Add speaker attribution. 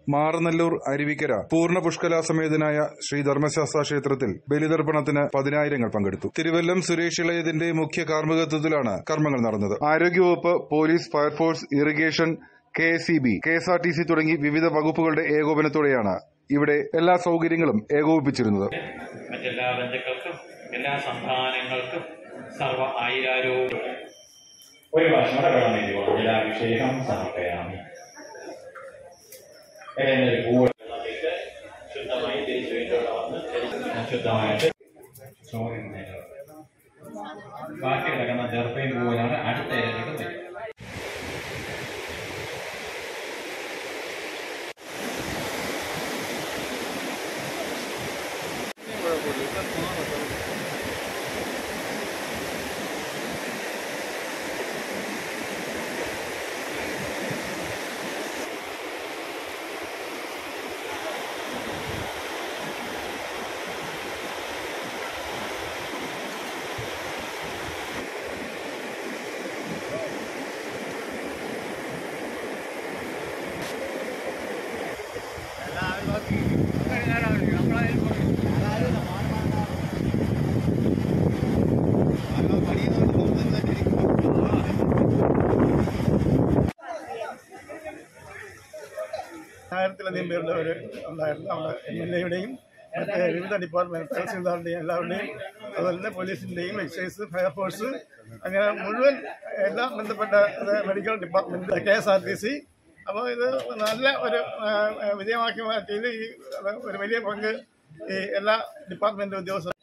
Speaker 1: മാറനല്ലൂർ അരുവിക്കര പൂർണ്ണ പുഷ്കലാസമേതനായ ശ്രീ ധർമ്മശാസ്ത്ര ക്ഷേത്രത്തിൽ ബലിതർപ്പണത്തിന് പതിനായിരങ്ങൾ പങ്കെടുത്തു തിരുവല്ലം സുരേഷ് ഇളയതിന്റെ മുഖ്യ കാർമ്മികത്വത്തിലാണ് കർമ്മങ്ങൾ നടന്നത് ആരോഗ്യവകുപ്പ് police fire force irrigation K S E B K S R T C തുടങ്ങി വിവിധ വകുപ്പുകളുടെ ഏകോപനത്തോടെയാണ് ഇവിടെ എല്ലാ സൗകര്യങ്ങളും ഏകോപിപ്പിച്ചിരുന്നത്
Speaker 2: മറ്റെല്ലാ ബന്ധുക്കൾക്കും എല്ലാ സംസ്ഥാനങ്ങൾക്കും സർവ ആയിരാരോഗ്യം ഒരു വർഷം കൂടെ വെള്ളം വേണ്ടി പോകണം ജലാഭിഷേകം സമർപ്പയാമി എന്നൊരു പൂവ് വെള്ളത്തിട്ട് ശുദ്ധമായി തിരിച്ചു വീട്ടിലൂടെ വന്ന് ശുദ്ധമായിട്ട് ചോറിന് ബാക്കി കിടക്കുന്ന ദർഭയും പൂവിനാണ് അടുത്ത ഏതെങ്കിലും വരും
Speaker 3: ആയിരത്തിലധികം പേരുടെ ഒരു ഉണ്ടായിരുന്നു നമ്മുടെ എം എൽ എയുടെയും മറ്റ് വിവിധ ഡിപ്പാർട്ട്മെന്റ് തഹസീൽദാറിൻ്റെയും എല്ലാവരുടെയും അതുപോലെ തന്നെ പോലീസിൻ്റെയും എക്സൈസ് ഫയർഫോഴ്സ് അങ്ങനെ മുഴുവൻ എല്ലാം ബന്ധപ്പെട്ട ഇത് medical department K S R T C അപ്പോൾ ഇത് നല്ല ഒരു ആ, വിജയമാക്കി മാറ്റിയതിൽ ഈ ഒരു വലിയ പങ്ക് ഈ എല്ലാ ഡിപ്പാർട്ട്മെന്റ് ഉദ്യോഗസ്ഥർ